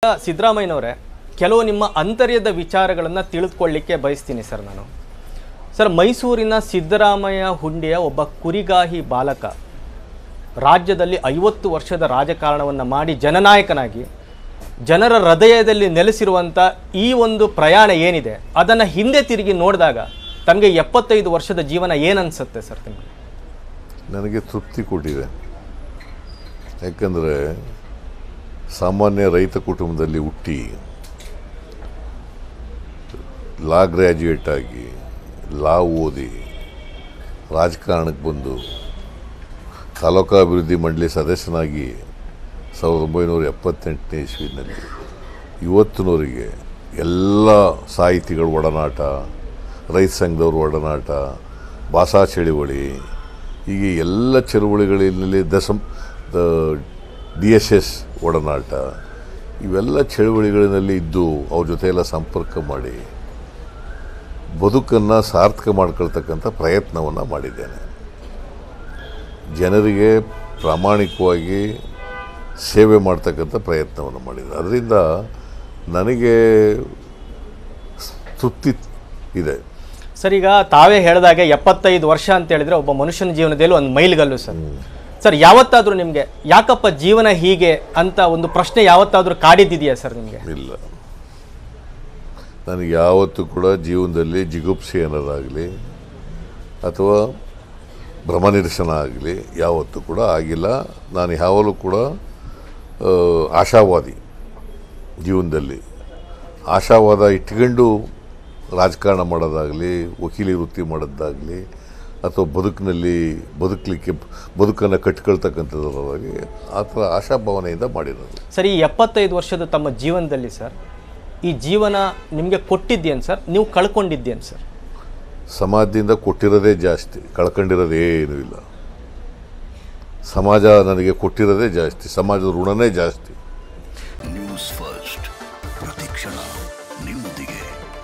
ಸಿದ್ದರಾಮಯ್ಯನವರೇ ಕೆಲವು ನಿಮ್ಮ ಅಂತರ್ಯದ ವಿಚಾರಗಳನ್ನು ತಿಳಿದುಕೊಳ್ಳಿಕ್ಕೆ ಬಯಸ್ತೀನಿ ಸರ್ ನಾನು ಸರ್ ಮೈಸೂರಿನ ಸಿದ್ದರಾಮಯ್ಯ ಹುಂಡಿಯ ಒಬ್ಬ ಕುರಿಗಾಹಿ ಬಾಲಕ ರಾಜ್ಯದಲ್ಲಿ ಐವತ್ತು ವರ್ಷದ ರಾಜಕಾರಣವನ್ನು ಮಾಡಿ ಜನನಾಯಕನಾಗಿ ಜನರ ಹೃದಯದಲ್ಲಿ ನೆಲೆಸಿರುವಂಥ ಈ ಒಂದು ಪ್ರಯಾಣ ಏನಿದೆ ಅದನ್ನು ಹಿಂದೆ ತಿರುಗಿ ನೋಡಿದಾಗ ತಮಗೆ ಎಪ್ಪತ್ತೈದು ವರ್ಷದ ಜೀವನ ಏನನ್ಸುತ್ತೆ ಸರ್ ನಿಮಗೆ ನನಗೆ ತೃಪ್ತಿ ಕೊಟ್ಟಿದೆ ಯಾಕಂದರೆ ಸಾಮಾನ್ಯ ರೈತ ಕುಟುಂಬದಲ್ಲಿ ಹುಟ್ಟಿ ಲಾ ಗ್ರ್ಯಾಜುಯೇಟ್ ಆಗಿ ಲಾ ಓದಿ ರಾಜಕಾರಣಕ್ಕೆ ಬಂದು ತಾಲೂಕಾಭಿವೃದ್ಧಿ ಮಂಡಳಿ ಸದಸ್ಯನಾಗಿ ಸಾವಿರದ ಒಂಬೈನೂರ ಎಪ್ಪತ್ತೆಂಟನೇ ಇಸ್ವಿನಲ್ಲಿ ಇವತ್ತಿನವರೆಗೆ ಎಲ್ಲ ಸಾಹಿತಿಗಳ ಒಡನಾಟ ರೈತ ಸಂಘದವ್ರ ಒಡನಾಟ ಭಾಷಾ ಚಳುವಳಿ ಹೀಗೆ ಎಲ್ಲ ಚಳುವಳಿಗಳಲ್ಲಿ ದಸಂ ದ ಡಿ ಎಸ್ ಎಸ್ ಒಡನಾಟ ಇವೆಲ್ಲ ಚಳುವಳಿಗಳಿನಲ್ಲಿ ಇದ್ದು ಅವ್ರ ಜೊತೆ ಎಲ್ಲ ಸಂಪರ್ಕ ಮಾಡಿ ಬದುಕನ್ನು ಸಾರ್ಥಕ ಮಾಡ್ಕೊಳ್ತಕ್ಕಂಥ ಪ್ರಯತ್ನವನ್ನು ಮಾಡಿದ್ದೇನೆ ಜನರಿಗೆ ಪ್ರಾಮಾಣಿಕವಾಗಿ ಸೇವೆ ಮಾಡ್ತಕ್ಕಂಥ ಪ್ರಯತ್ನವನ್ನು ಮಾಡಿದೆ ಅದರಿಂದ ನನಗೆ ತೃಪ್ತಿ ಇದೆ ಸರ್ ಈಗ ತಾವೇ ಹೇಳಿದಾಗೆ ಎಪ್ಪತ್ತೈದು ವರ್ಷ ಅಂತ ಹೇಳಿದ್ರೆ ಒಬ್ಬ ಮನುಷ್ಯನ ಜೀವನದಲ್ಲಿ ಒಂದು ಮೈಲಿಗಲ್ಲು ಸರ್ ಸರ್ ಯಾವತ್ತಾದರೂ ನಿಮಗೆ ಯಾಕಪ್ಪ ಜೀವನ ಹೀಗೆ ಅಂತ ಒಂದು ಪ್ರಶ್ನೆ ಯಾವತ್ತಾದರೂ ಕಾಡಿದ್ದಿದೆಯಾ ಸರ್ ನಿಮಗೆ ಇಲ್ಲ ನನಗೆ ಯಾವತ್ತೂ ಕೂಡ ಜೀವನದಲ್ಲಿ ಜಿಗುಪ್ಸೆ ಅನ್ನೋದಾಗಲಿ ಅಥವಾ ಭ್ರಮನಿರಸನ ಆಗಲಿ ಯಾವತ್ತೂ ಕೂಡ ಆಗಿಲ್ಲ ನಾನು ಯಾವಾಗಲೂ ಕೂಡ ಆ, ಆಶಾವಾದಿ ಜೀವನದಲ್ಲಿ ಆಶಾವಾದ ಇಟ್ಕೊಂಡು ರಾಜಕಾರಣ ಮಾಡೋದಾಗಲಿ ವಕೀಲಿ ವೃತ್ತಿ ಮಾಡೋದಾಗಲಿ ಅಥವಾ ಬದುಕಿನಲ್ಲಿ ಬದುಕಲಿಕ್ಕೆ ಬದುಕನ್ನು ಕಟ್ಕೊಳ್ತಕ್ಕಂಥದ್ದಾಗಲಿ ಆ ಥರ ಆಶಾಭಾವನೆಯಿಂದ ಮಾಡಿರೋದು ಸರ್ ಈ ಎಪ್ಪತ್ತೈದು ವರ್ಷದ ತಮ್ಮ ಜೀವನದಲ್ಲಿ ಸರ್ ಈ ಜೀವನ ನಿಮಗೆ ಕೊಟ್ಟಿದ್ದೇನು ಸರ್ ನೀವು ಕಳ್ಕೊಂಡಿದ್ದೇನು ಸರ್ ಸಮಾಜದಿಂದ ಕೊಟ್ಟಿರೋದೇ ಜಾಸ್ತಿ ಕಳ್ಕೊಂಡಿರೋದೇನೂ ಇಲ್ಲ ಸಮಾಜ ನನಗೆ ಕೊಟ್ಟಿರೋದೇ ಜಾಸ್ತಿ ಸಮಾಜದ ಋಣನೇ ಜಾಸ್ತಿ ನ್ಯೂಸ್ ಫಸ್ಟ್ ಪ್ರತಿಕ್ಷಣ ನಿಮ್ಮೊಂದಿಗೆ